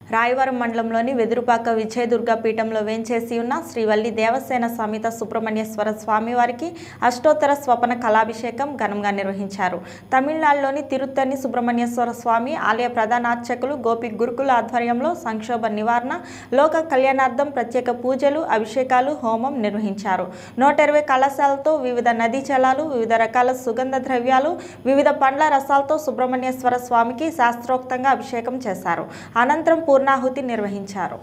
రాయవరం మండలంలోని వెదురుపాక విజయదుర్గ పీఠంలో వేంచేసి ఉన్న శ్రీవల్లి దేవసేన సమేత సుబ్రహ్మణ్యేశ్వర స్వామివారికి అష్టోత్తర స్వపన కళాభిషేకం ఘనంగా నిర్వహించారు తమిళనాడులోని తిరుత్తని సుబ్రహ్మణ్యేశ్వర స్వామి ఆలయ ప్రధాన అర్చకులు గోపి గురుకుల ఆధ్వర్యంలో సంక్షోభ నివారణ లోక కళ్యాణార్థం ప్రత్యేక పూజలు అభిషేకాలు హోమం నిర్వహించారు నూట ఇరవై కళాశాలతో వివిధ నదీ జలాలు వివిధ రకాల సుగంధ ద్రవ్యాలు వివిధ పండ్ల రసాలతో సుబ్రహ్మణ్యేశ్వర స్వామికి శాస్త్రోక్తంగా అభిషేకం చేశారు అనంతరం పూర్ణాహుతి నిర్వహించారు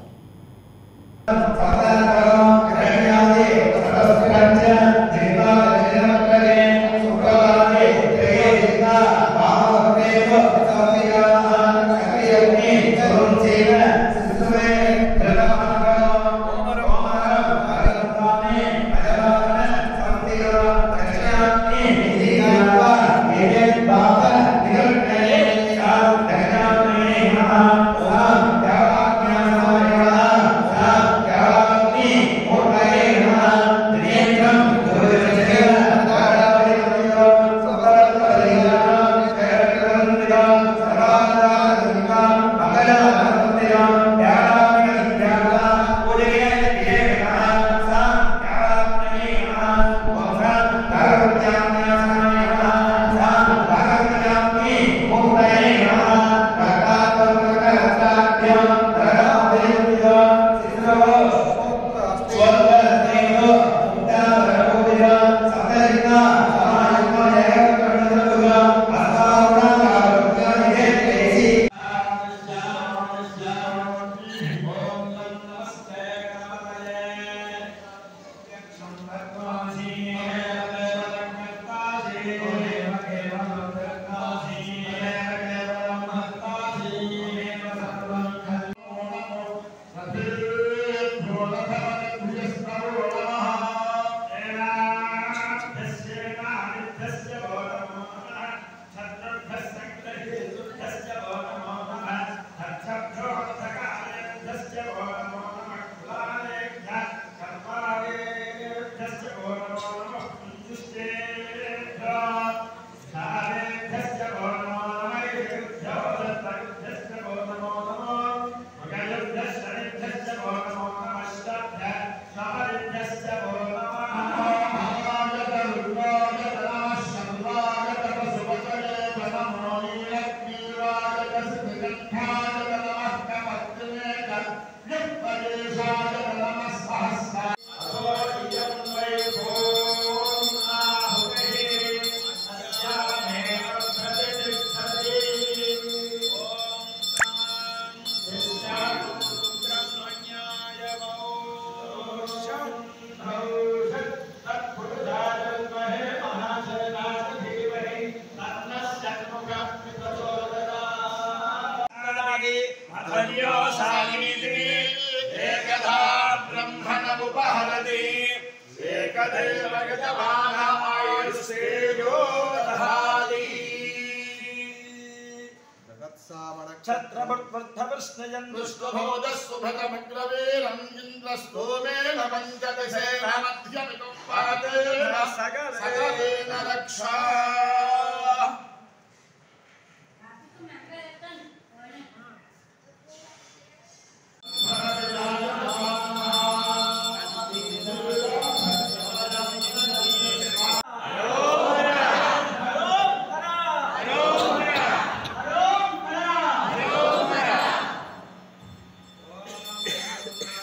एकदा ब्रह्मणमुपहरति एकदैव गतवानायुस्तेजो दहाति दुष्टभोजस्वभतमग्रवीरम् इन्द्रस्तोमेन पञ्चदशेन मध्यमिकं पातेन सकलेन रक्षा